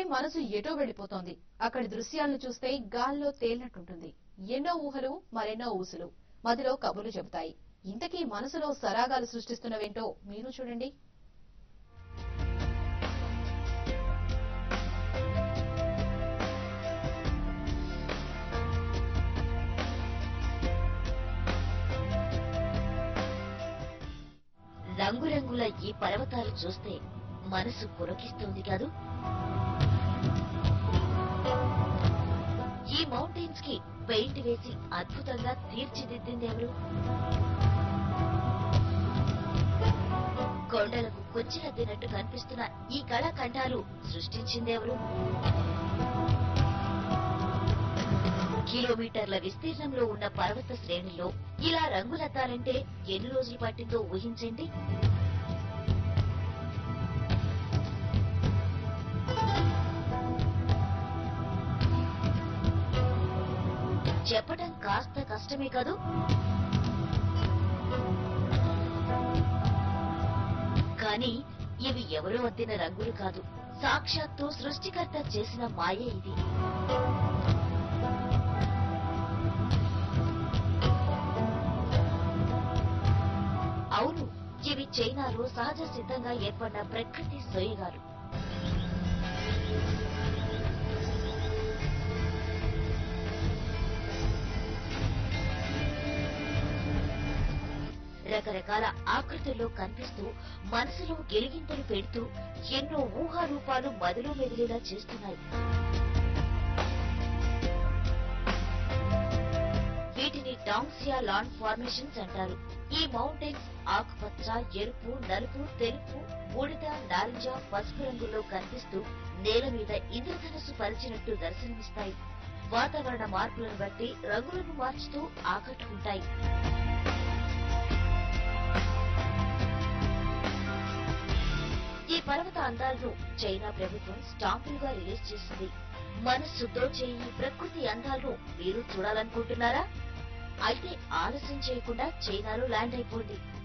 మనసు ఎటో వెళ్లిపోతోంది అక్కడి దృశ్యాలను చూస్తే గాల్లో తేలినట్టుంటుంది ఎన్నో ఊహలు మరెన్నో ఊసులు మదిలో కబుర్లు చెబుతాయి ఇంతకీ మనసులో సరాగాలు సృష్టిస్తున్నవేంటో మీరు చూడండి రంగురంగుల ఈ పర్వతాలు చూస్తే మనసు పులకిస్తోంది కాదు ఈ మౌంటైన్స్ కి పెయింట్ వేసి అద్భుతంగా తీర్చిదిద్దింది ఎవరు కొండలకు కొచ్చిరద్దినట్టు కనిపిస్తున్న ఈ కళాఖండాలు సృష్టించిందెవరు కిలోమీటర్ల విస్తీర్ణంలో ఉన్న పర్వత శ్రేణుల్లో ఇలా రంగులద్దాలంటే ఎన్ని రోజులు పట్టిందో ఊహించండి చెప్పటం కాస్త కష్టమే కాదు కానీ ఇవి ఎవరో అద్దిన రంగులు కాదు సాక్షాత్తు సృష్టికర్త చేసిన మాయే ఇది అవును ఇవి చైనాలో సహజ సిద్ధంగా ఏర్పడిన ప్రకృతి సొయ్యగాలు రకరకాల ఆకృతుల్లో కనిపిస్తూ మనసులో గిలిగింతలు పెడుతూ ఎన్నో ఊహారూపాలు మదిలో మెదిలేలా చేస్తున్నాయి వీటిని డాంగ్సియా లాన్ ఫార్మేషన్స్ అంటారు ఈ మౌంటైన్స్ ఆకుపచ్చ ఎరుపు నలుపు తెలుపు బూడిద నారింజ పసుపు రంగుల్లో కనిపిస్తూ నేల మీద ఇంద్రధనస్సు పరిచినట్టు దర్శనమిస్తాయి వాతావరణ మార్పులను బట్టి రంగులను మార్చుతూ ఆకట్టుకుంటాయి ఈ పర్వత అందాలను చైనా ప్రభుత్వం స్టాంపులుగా రిలీజ్ చేసింది మనస్సుతో చేయి ప్రకృతి అందాలను మీరు చూడాలనుకుంటున్నారా అయితే ఆలస్యం చేయకుండా చైనాలో ల్యాండ్ అయిపోండి